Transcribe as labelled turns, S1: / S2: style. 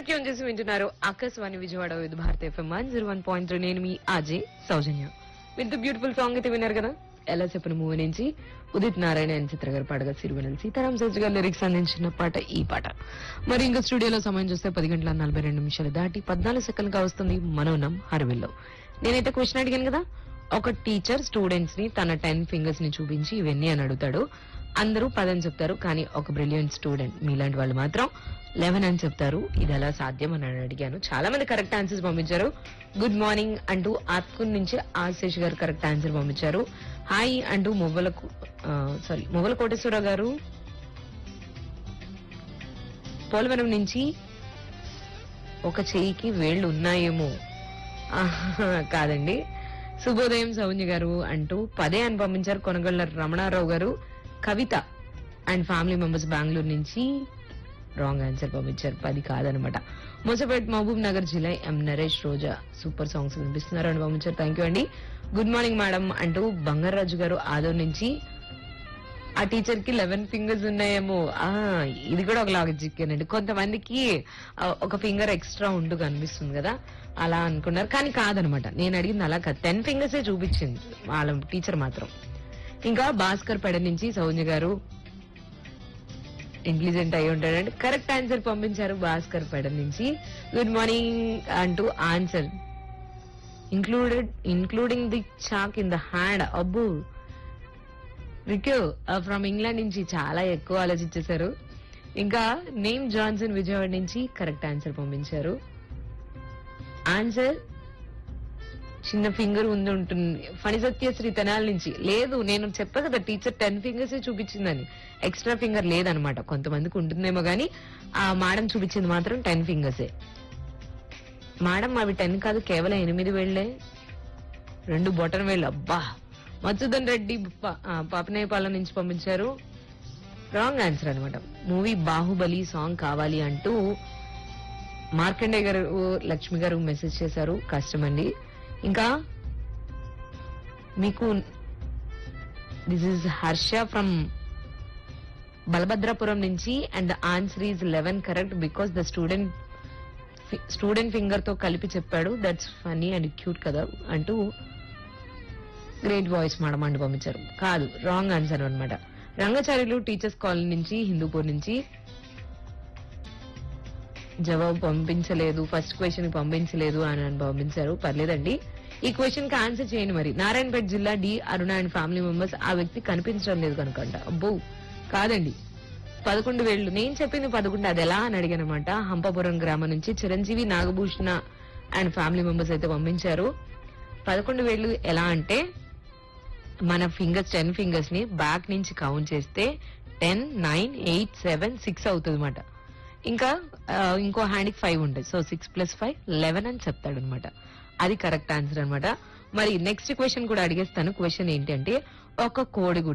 S1: tune చేసి వింటున్నారు Akashvani Vijayawada Vividh Bharati FM one zero one point three నేను మీ Ajay Soujanya with beautiful song అయితే విన్నారు కదా ఎలా చెప్పిన మూవీ నుంచి ఉదిత్ నారాయణ అని చిత్ర గారు పాడగా సిరివెనల్ సీతారాం శాస్త్రి గారు లిరిక్స్ అందించిన పాట ఈ పాట మరి ఇంకా స్టూడియోలో సమయం చూస్తే పది గంటల నలభై రెండు నిమిషాలు దాటి పద్నాలుగు సెకండ్ గా వస్తుంది మనోనం హర్విల్లో నేనైతే క్వశ్చన్ అడిగాను కదా ఒక టీచర్ స్టూడెంట్స్ ని తన టెన్ ఫింగర్స్ ని చూపించి ఇవన్నీ అని అడుగుతాడు అందరూ పదని చెప్తారు కానీ ఒక బ్రిలియంట్ స్టూడెంట్ మీలాంటి వాళ్ళు మాత్రం లెవెన్ అని చెప్తారు ఇది ఎలా సాధ్యం అని అడిగాను చాలా మంది కరెక్ట్ ఆన్సర్స్ పంపించారు గుడ్ మార్నింగ్ అంటూ ఆత్కున్ నుంచి ఆశేష్ గారు కరెక్ట్ ఆన్సర్ పంపించారు హాయ్ అంటూ మువ్వలకు సారీ మువ్వల కోటేశ్వరరావు గారు పోలవరం నుంచి ఒక చెయ్యికి వేళ్ళు ఉన్నాయేమో ఆహా, కాదండి శుభోదయం సౌన్య గారు అంటూ పదే అని పంపించారు Konagalla Ramanarao garu Kavitha and family members Bengaluru నుంచి రాంగ్ ఆన్సర్ పంపించారు పది కాదనమాట మోసపేట్ మహబూబ్ నగర్ జిల్లా M Naresh Roja super songs వినిపిస్తున్నారు అని పంపించారు థ్యాంక్ యూ అండి గుడ్ మార్నింగ్ మేడం అంటూ బంగారాజు గారు ఆదవ్ నుంచి ఆ టీచర్ కి లెవెన్ ఫింగర్స్ ఉన్నాయేమో ఆ ఇది కూడా ఒక లాజిక్ అండి కొంతమందికి ఆ, ఒక ఫింగర్ ఎక్స్ట్రా ఉండు కనిపిస్తుంది కదా అలా అనుకున్నారు కానీ కాదనమాట నేను అడిగింది అలా కాదు టెన్ ఫింగర్స్ చూపించింది వాళ్ళ టీచర్ మాత్రం ఇంకా భాస్కర్ పెడ నుంచి సౌజన్య గారు ఇంటెలిజెంట్ అయి ఉంటాడండి కరెక్ట్ ఆన్సర్ పంపించారు భాస్కర్ పెడ నుంచి గుడ్ మార్నింగ్ అంటూ answer included including the chalk in the hand అబ్బు రిక్యూ ఫ్రమ్ ఇంగ్లాండ్ నుంచి చాలా ఎక్కువ ఆలోచించేశారు ఇంకా నేమ్ జాన్సన్ విజయవాడ నుంచి కరెక్ట్ ఆన్సర్ పంపించారు ఆన్సర్ చిన్న ఫింగర్ ఉంది ఉంటుంది ఫణి సత్యశ్రీ తెనాల నుంచి లేదు నేను చెప్పా కదా టీచర్ టెన్ ఫింగర్స్ చూపించిందని ఎక్స్ట్రా ఫింగర్ లేదనమాట కొంతమందికి ఉంటుందేమో గానీ ఆ మేడం చూపించింది మాత్రం టెన్ ఫింగర్సే మేడం అవి టెన్ కాదు కేవలం ఎనిమిది వేళ్లే రెండు బొటన్ వేళ్ళు అబ్బా మధుసూదన్ రెడ్డి ప- ఆ, పాపనేపాలెం నుంచి పంపించారు రాంగ్ ఆన్సర్ అనమాట మూవీ బాహుబలి సాంగ్ కావాలి అంటూ మార్కండే గారు లక్ష్మి గారు మెసేజ్ చేశారు కష్టం అండి ఇంకా మీకు this is Harsha from Balabhadrapuram నుంచి and the answer is eleven correct because the student student finger తో కలిపి చెప్పాడు దట్స్ ఫనీ అండ్ క్యూట్ కదా అంటూ గ్రేట్ వాయిస్ మేడం అంటూ పంపించారు కాదు రాంగ్ ఆన్సర్ అన్నమాట రంగచార్యులు టీచర్స్ కాలనీ నుంచి హిందూపూర్ నుంచి జవాబు పంపించలేదు ఫస్ట్ క్వశ్చన్ పంపించలేదు అని అని పంపించారు పర్లేదండి ఈ క్వశ్చన్ కి ఆన్సర్ చేయండి మరి నారాయణపేట జిల్లా D Aruna and family members ఆ వ్యక్తి కనిపించడం లేదు కనుకంట అబ్బో కాదండి పదకొండు వేళ్ళు నేను చెప్పింది పదకొండు అది ఎలా అని అడిగాను అనమాట హంపాపురం గ్రామం నుంచి Chiranjeevi Nagabhushana and family members అయితే పంపించారు పదకొండు వేళ్ళు ఎలా అంటే మన ఫింగర్స్ టెన్ ఫింగర్స్ ని బ్యాక్ నుంచి కౌంట్ చేస్తే ten nine eight seven six అవుతుంది అనమాట ఇంకా ఆ, ఇంకో హ్యాండ్ కి ఫైవ్ ఉంటుంది so six plus five eleven అని చెప్తాడు అనమాట అది కరెక్ట్ ఆన్సర్ అన్నమాట మరి నెక్స్ట్ క్వశ్చన్ కూడా అడిగేస్తాను క్వశ్చన్ ఏంటంటే ఒక కోడిగుడ్డు